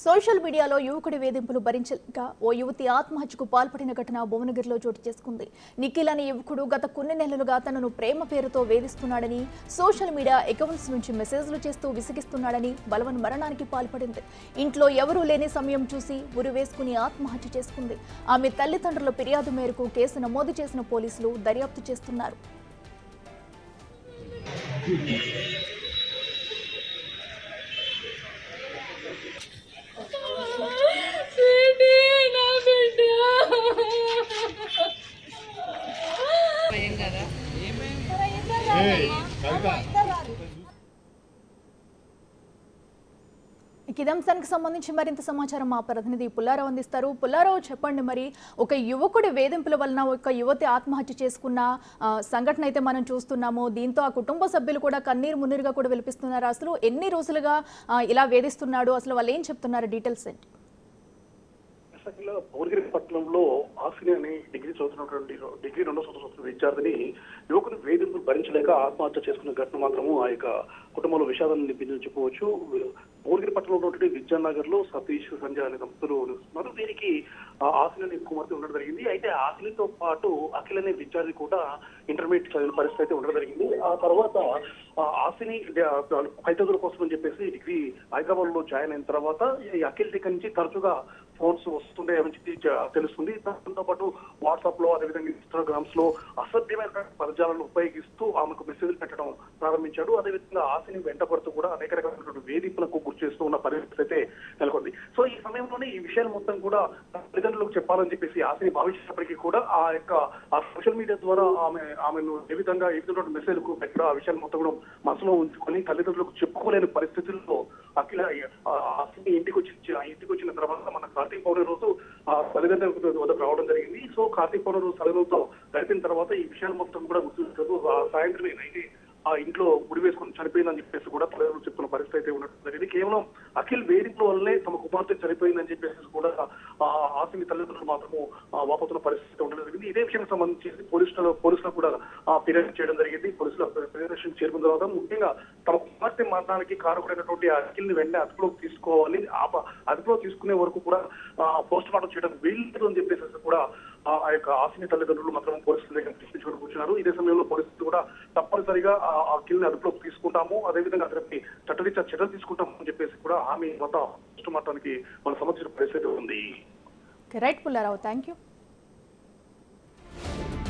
social మీడియాలో యువకుడి వేధింపులు భరించలేక ఓ యువతి ఆత్మహత్యకు పాల్పడిన ఘటన భువనగిరిలో చోటు చేసుకుంది నిఖిల్ అనే యువకుడు గత కొన్ని నెలలుగా తనను ప్రేమ పేరుతో వేధిస్తున్నాడని సోషల్ మీడియా అకౌంట్స్ నుంచి మెసేజ్లు చేస్తూ విసిగిస్తున్నాడని బలవన్ మరణానికి పాల్పడింది ఇంట్లో ఎవరూ లేని సమయం చూసి ఉరి వేసుకుని ఆత్మహత్య చేసుకుంది ఆమె తల్లిదండ్రుల ఫిర్యాదు మేరకు కేసు నమోదు చేసిన పోలీసులు దర్యాప్తు చేస్తున్నారు స్వీటీ నా బిడ్డ భయం కదా ఇక ఇదే అంశానికి సంబంధించి మరింత సమాచారం మా ప్రతినిధి పుల్లారావు అందిస్తారు పుల్లారావు చెప్పండి మరి ఒక యువకుడి వేధింపుల వలన ఒక యువతి ఆత్మహత్య చేసుకున్న ఆ, సంఘటన అయితే మనం చూస్తున్నాము దీంతో ఆ కుటుంబ సభ్యులు కూడా కన్నీరు మున్నీరుగా కూడా విలిపిస్తున్నారు అసలు ఎన్ని రోజులుగా ఆ, ఇలా వేధిస్తున్నాడు అసలు వాళ్ళు ఏం చెప్తున్నారు డీటెయిల్స్ ఏంటి అసలు భువనగిరి పట్టణంలో ఆసిని అని డిగ్రీ చదువుతున్నటువంటి డిగ్రీ రెండో సంవత్సరం చదువుతున్న విద్యార్థిని యువకుని వేధింపులు భరించలేక ఆత్మహత్య చేసుకున్న ఘటన మాత్రము ఆ యొక్క కుటుంబంలో విషాదాన్ని నింపిందని చెప్పవచ్చు భువనగిరి పట్టణంలో ఉన్నటువంటి విద్యానగర్ లో సతీష్ సంజయ్ అనే దంపతులు నివసిస్తున్నారు దీనికి ఆ ఆసిని అనే కుమార్తె ఉండడం జరిగింది అయితే ఆసినితో పాటు అఖిల్ అనే విద్యార్థి కూడా ఇంటర్మీడియట్ చదివిన పరిస్థితి అయితే ఉండడం జరిగింది ఆ తర్వాత ఆ ఆసిని పై చదువుల కోసం అని చెప్పేసి డిగ్రీ హైదరాబాద్ లో జాయిన్ అయిన తర్వాత ఈ అఖిల్ దగ్గర నుంచి తరచుగా ఫోన్స్ వస్తుండే అని చెప్పి జ- తెలుస్తుంది దాంతో పాటు వాట్సాప్ లో అదేవిధంగా ఇన్స్టాగ్రామ్స్ లో అసభ్యమైన పదజాలను ఉపయోగిస్తూ ఆమెకు మెసేజ్లు పెట్టడం ప్రారంభించాడు అదేవిధంగా ఆశని వెంటపడుతూ కూడా అనేక రకమైనటువంటి వేధింపులకు గురి చేస్తూ ఉన్న పరిస్థితి అయితే నెలకొంది సో ఈ సమయంలోనే ఈ విషయాలు మొత్తం కూడా తల్లిదండ్రులకు చెప్పాలని చెప్పేసి ఆశని భావించినప్పటికీ కూడా ఆ యొక్క ఆ సోషల్ మీడియా ద్వారా ఆమె ఆమెను ఏ విధంగా ఏ విధంగా మెసేజ్ పెట్టడం ఆ విషయాలు మొత్తం కూడా మనసులో ఉంచుకొని తల్లిదండ్రులకు చెప్పుకోలేని పరిస్థితుల్లో అఖిల ఆ ఆశని ఇంటికి వచ్చి ఆ ఇంటికి వచ్చిన తర్వాత మన కార్తీక పౌర్ణమి రోజు ఆ తల్లిదండ్రుల వద్దకు రావడం జరిగింది సో కార్తీక పౌర్ణమి రోజు తల్లిదండ్రులతో గడిపిన తర్వాత ఈ విషయాలు మొత్తం కూడా గుర్తుంటారు ఆ సాయంత్రం నైట్ ఆ ఇంట్లో గుడి వేసుకొని చనిపోయిందని చెప్పేసి కూడా తల్లిదండ్రులు చెప్తున్న పరిస్థితి అయితే ఉండడం జరిగింది కేవలం అఖిల్ వేదికల వల్లనే తమ కుమార్తె చనిపోయిందని చెప్పేసి కూడా ఆ ఆశని తల్లిదండ్రులు మాత్రము ఆ, వాపోతున్న పరిస్థితి ఉండడం జరిగింది ఇదే విషయానికి సంబంధించి పోలీసులు పోలీసులకు కూడా ఆ, ఫిర్యాదు చేయడం జరిగింది పోలీసులు ఫిర్యాదు స్టేషన్ చేరుకున్న తర్వాత ముఖ్యంగా తమ కుమార్తె మరణానికి కారకుడైనటువంటి ఆ అఖిల్ ని వెంటనే అదుపులోకి తీసుకోవాలి ఆప అదుపులో తీసుకునే వరకు కూడా పోస్ట్ మార్టం చేయడం వీల్లేదు అని చెప్పేసి కూడా ఆ ఆ యొక్క ఆశని తల్లిదండ్రులు మాత్రం పోలీసుల దగ్గర తీసుకుని కూర్చున్నారు ఇదే సమయంలో పోలీసులు కూడా తప్పనిసరిగా ఆ ఆ కిల్ని అదుపులోకి తీసుకుంటాము అదేవిధంగా అతనికి చట్టరీత్యా చర్యలు తీసుకుంటాము అని చెప్పేసి కూడా హామీ మొత్తం పోస్ట్ మార్టానికి మన సంబంధించిన పరిస్థితి ఉంది రైట్ పుల్లారావు థ్యాంక్ యూ